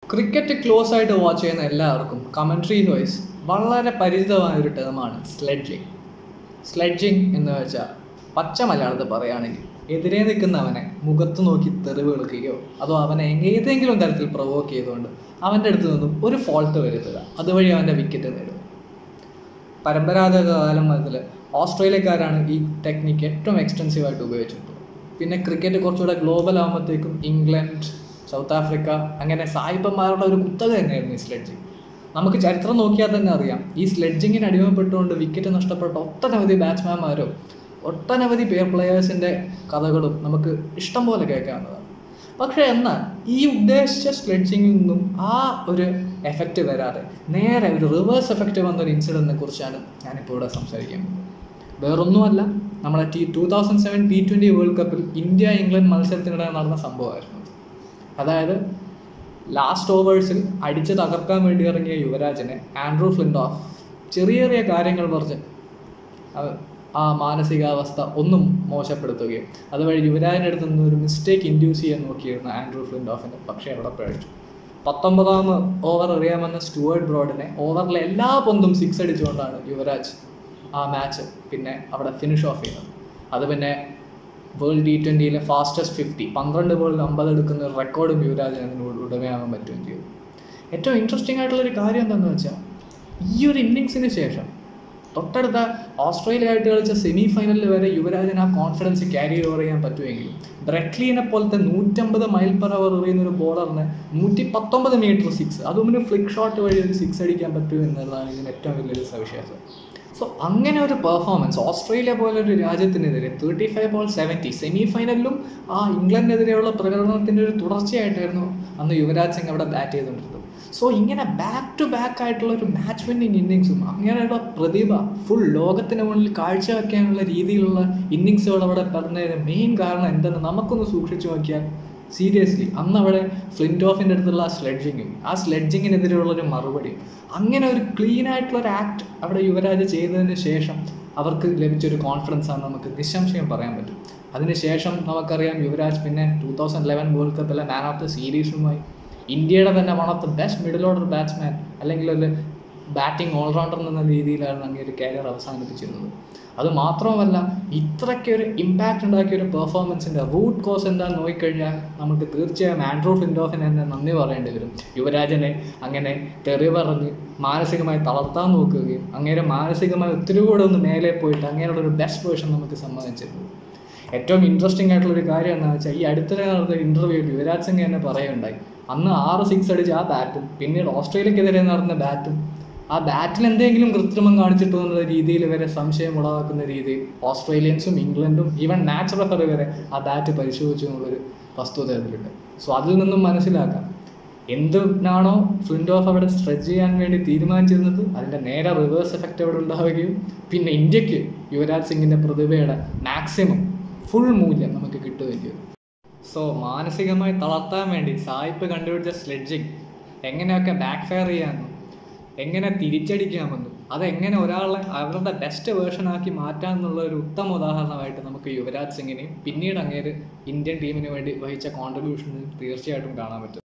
cricket close ആയിട്ട് watch ചെയ്യുന്ന എല്ലാവർക്കും കമൻട്രി വൈസ് വളരെ പരിചിതമായ ഒരു ടേമാണ് സ്ലെഡ്ജിങ് സ്ലെഡ്ജിങ് എന്ന് വെച്ചാൽ പച്ച മലയാളത്തിൽ പറയുകയാണെങ്കിൽ എതിരെ നിൽക്കുന്നവനെ മുഖത്ത് നോക്കി തെറിവ് വിളിക്കുകയോ അതോ അവനെ ഏതെങ്കിലും തരത്തിൽ പ്രൊവോക്ക് ചെയ്തുകൊണ്ട് അവൻ്റെ അടുത്ത് നിന്നും ഒരു ഫോൾട്ട് വരുത്തുക അതുവഴി അവൻ്റെ വിക്കറ്റ് നേടുക പരമ്പരാഗത കാലം മുതൽ ഓസ്ട്രേലിയക്കാരാണ് ഈ ടെക്നിക്ക് ഏറ്റവും എക്സ്റ്റെൻസീവ് ആയിട്ട് ഉപയോഗിച്ചിട്ടുള്ളത് പിന്നെ ക്രിക്കറ്റ് കുറച്ചുകൂടെ ഗ്ലോബൽ ആകുമ്പോഴത്തേക്കും ഇംഗ്ലണ്ട് സൗത്ത് ആഫ്രിക്ക അങ്ങനെ സായിപ്പന്മാരുടെ ഒരു കുത്തക തന്നെയായിരുന്നു ഈ സ്ലെഡ്ജിങ് നമുക്ക് ചരിത്രം നോക്കിയാൽ തന്നെ അറിയാം ഈ സ്ലെഡ്ജിങ്ങിന് അടിമപ്പെട്ടുകൊണ്ട് വിക്കറ്റ് നഷ്ടപ്പെട്ട ഒട്ടനവധി ബാറ്റ്സ്മാൻമാരോ ഒട്ടനവധി പേർ പ്ലെയേഴ്സിൻ്റെ കഥകളും നമുക്ക് ഇഷ്ടം പോലെ കേൾക്കാവുന്നതാണ് പക്ഷേ എന്നാൽ ഈ ഉദ്ദേശിച്ച സ്ലെഡ്ജിങ്ങിൽ നിന്നും ആ ഒരു എഫക്റ്റ് വരാതെ നേരെ ഒരു റിവേഴ്സ് എഫക്റ്റ് വന്നൊരു ഇൻസിഡൻറ്റിനെ കുറിച്ചാണ് ഞാനിപ്പോൾ ഇവിടെ സംസാരിക്കാൻ പോകുന്നത് വേറൊന്നുമല്ല നമ്മളെ the two thousand seven T twenty world കപ്പിൽ ഇന്ത്യ ഇംഗ്ലണ്ട് മത്സരത്തിനിടെ നടന്ന സംഭവമായിരുന്നു അതായത് ലാസ്റ്റ് ഓവേഴ്സിൽ അടിച്ച് തകർക്കാൻ വേണ്ടി ഇറങ്ങിയ യുവരാജനെ ആൻഡ്രൂ ഫ്ലിൻഡോഫ് ചെറിയ ചെറിയ കാര്യങ്ങൾ പറഞ്ഞ് അവ- ആ മാനസികാവസ്ഥ ഒന്നും മോശപ്പെടുത്തുകയും അതുവഴി യുവരാജിൻ്റെ അടുത്ത് നിന്ന് ഒരു മിസ്റ്റേക്ക് ഇൻഡ്യൂസ് ചെയ്യാൻ നോക്കിയിരുന്ന ആൻഡ്രൂ ഫ്ലിൻഡോഫിന് പക്ഷേ അവിടെ പഴിച്ചു പത്തൊമ്പതാം ഓവർ എറിയാമെന്ന സ്റ്റുവേർട്ട് ബ്രോഡിനെ ഓവറിലെ എല്ലാ പന്തും സിക്സ് അടിച്ചുകൊണ്ടാണ് യുവരാജ് ആ മാച്ച് പിന്നെ അവിടെ ഫിനിഷ് ഓഫ് ചെയ്യുന്നത് അത് പിന്നെ വേൾഡ് ടി ട്വൻ്റിയിലെ ഫാസ്റ്റസ്റ്റ് ഫിഫ്റ്റി പന്ത്രണ്ട് ബോളിൽ അമ്പത് എടുക്കുന്ന ഒരു റെക്കോർഡും യുവരാജിന് അതിന് ഉടമയാകാൻ പറ്റുകയും ചെയ്തു ഏറ്റവും ഇൻട്രസ്റ്റിംഗ് ആയിട്ടുള്ളൊരു കാര്യം എന്താണെന്ന് വെച്ചാൽ ഈ ഒരു ഇന്നിങ്സിന് ശേഷം തൊട്ടടുത്ത ഓസ്ട്രേലിയ ആയിട്ട് കളിച്ച സെമി ഫൈനലിൽ വരെ യുവരാജിന് ആ കോൺഫിഡൻസ് ക്യാരി ഓവർ ചെയ്യാൻ പറ്റുമെങ്കിലും ബ്രെറ്റ്ലീനെ പോലത്തെ നൂറ്റമ്പത് മൈൽ പെർ അവർ എറിയുന്ന ഒരു ബോളറിന് നൂറ്റി പത്തൊമ്പത് മീറ്റർ സിക്സ് അതും ഒരു ഫ്ലിക്ക് ഷോട്ട് വഴി ഒരു സിക്സ് അടിക്കാൻ പറ്റും എന്നുള്ളതാണ് ഇതിന് ഏറ്റവും വലിയൊരു സവിശേഷത സോ അങ്ങനെ ഒരു പെർഫോമൻസ് ഓസ്ട്രേലിയ പോലെ ഒരു രാജ്യത്തിനെതിരെ thirty five ball seventy semi ഫൈനലിലും ആ ഇംഗ്ലണ്ടിനെതിരെയുള്ള പ്രകടനത്തിൻ്റെ ഒരു തുടർച്ചയായിട്ടായിരുന്നു അന്ന് യുവരാജ് സിംഗ് അവിടെ ബാറ്റ് ചെയ്തുകൊണ്ടിരുന്നത് സോ ഇങ്ങനെ ബാക്ക് ടു ബാക്ക് ആയിട്ടുള്ള ഒരു മാച്ച് വിന്നിങ് ഇന്നിങ്സും അങ്ങനെയുള്ള പ്രതിഭ ഫുൾ ലോകത്തിന് മുന്നിൽ കാഴ്ചവെക്കാനുള്ള രീതിയിലുള്ള ഇന്നിങ്സുകൾ അവിടെ പറഞ്ഞതിന് മെയിൻ കാരണം എന്തെന്ന് നമുക്കൊന്ന് സൂക്ഷിച്ചു നോക്കിയാൽ സീരിയസ്ലി അന്ന് അവിടെ ഫ്ലിൻറ്റ് ഓഫിൻ്റെ അടുത്തുള്ള ആ സ്ലെഡ്ജിങ്ങും ആ സ്ലെഡ്ജിങ്ങിനെതിരെയുള്ള ഒരു മറുപടിയും അങ്ങനെ ഒരു ക്ലീൻ ആയിട്ടുള്ള ഒരു ആക്ട് അവിടെ യുവരാജ് ചെയ്തതിന് ശേഷം അവർക്ക് ലഭിച്ചൊരു കോൺഫിഡൻസ് ആണ് നമുക്ക് നിസ്സംശയം പറയാൻ പറ്റും അതിനുശേഷം നമുക്കറിയാം യുവരാജ് പിന്നെ ടൂ തൗസൻഡ് ലെവൻ വേൾഡ് കപ്പിലെ മാൻ ഓഫ് ദ സീരീസുമായി ഇന്ത്യയുടെ തന്നെ one of the best middle order batsman അല്ലെങ്കിൽ ഒരു ബാറ്റിംഗ് ഓൾറൗണ്ടർ എന്ന രീതിയിലാണ് അങ്ങനെ ഒരു കരിയർ അവസാനിപ്പിച്ചിരുന്നത് അത് മാത്രവുമല്ല ഇത്രയ്ക്ക് ഒരു ഇമ്പാക്റ്റ് ഉണ്ടാക്കിയ ഒരു പെർഫോമൻസിൻ്റെ റൂട്ട് കോസ് എന്താണെന്ന് നോക്കിക്കഴിഞ്ഞാൽ നമുക്ക് തീർച്ചയായും ആൻഡ്രൂ ഫിൻഡോഫിന് തന്നെ നന്ദി പറയേണ്ടി വരും യുവരാജനെ അങ്ങനെ തെറി പറഞ്ഞ് മാനസികമായി തളർത്താൻ നോക്കുകയും അങ്ങനെ മാനസികമായി ഒത്തിരി കൂടെ ഒന്ന് മേലെ പോയിട്ട് അങ്ങനെയുള്ള ഒരു ബെസ്റ്റ് വേർഷൻ നമുക്ക് സമ്മതിച്ചിരുന്നു ഏറ്റവും ഇൻട്രസ്റ്റിംഗ് ആയിട്ടുള്ള ഒരു കാര്യം എന്താണെന്ന് വെച്ചാൽ ഈ അടുത്തിടെ നടന്ന ഇൻ്റർവ്യൂവിൽ യുവരാജ് സിംഗ് തന്നെ പറയുകയുണ്ടായി അന്ന് ആറ് സിക്സ് അടിച്ച ആ ബാറ്റും പിന്നീട് ഓസ്ട്രേലിയക്കെതിരെ നടന്ന ബാറ്റും ആ ബാറ്റിൽ എന്തെങ്കിലും കൃത്രിമം കാണിച്ചിട്ടോ എന്നുള്ള രീതിയിൽ വരെ സംശയം ഉളവാക്കുന്ന രീതിയിൽ ഓസ്ട്രേലിയൻസും ഇംഗ്ലണ്ടും ഈവൻ മാച്ച് റെഫറി വരെ ആ ബാറ്റ് പരിശോധിച്ചു എന്നുള്ളൊരു വസ്തുത അതിലുണ്ട് സോ അതിൽ നിന്നും മനസ്സിലാക്കാം എന്തിനാണോ ഫ്ലിൻഡ് ഓഫ് അവിടെ സ്ട്രെച്ച് ചെയ്യാൻ വേണ്ടി തീരുമാനിച്ചിരുന്നത് അതിൻ്റെ നേരെ റിവേഴ്സ് എഫക്റ്റ് അവിടെ ഉണ്ടാവുകയും പിന്നെ ഇന്ത്യക്ക് യുവരാജ് സിംഗിൻ്റെ പ്രതിഭയുടെ മാക്സിമം ഫുൾ മൂല്യം നമുക്ക് കിട്ടുകയും ചെയ്തു സോ മാനസികമായി തളർത്താൻ വേണ്ടി സായിപ്പ് കണ്ടുപിടിച്ച സ്ലെഡ്ജിങ് എങ്ങനെയൊക്കെ ബാക്ക് ഫയർ ചെയ്യാമെന്നും എങ്ങനെ തിരിച്ചടിക്കാമെന്നും അതെങ്ങനെ ഒരാളെ അവരുടെ ബെസ്റ്റ് വേർഷൻ ആക്കി മാറ്റാം എന്നുള്ള ഒരു ഉത്തമ ഉദാഹരണമായിട്ട് നമുക്ക് യുവരാജ് സിംഗിനെയും പിന്നീട് അങ്ങേര് ഇന്ത്യൻ ടീമിന് വേണ്ടി വഹിച്ച കോൺട്രിബ്യൂഷനും തീർച്ചയായിട്ടും കാണാൻ പറ്റും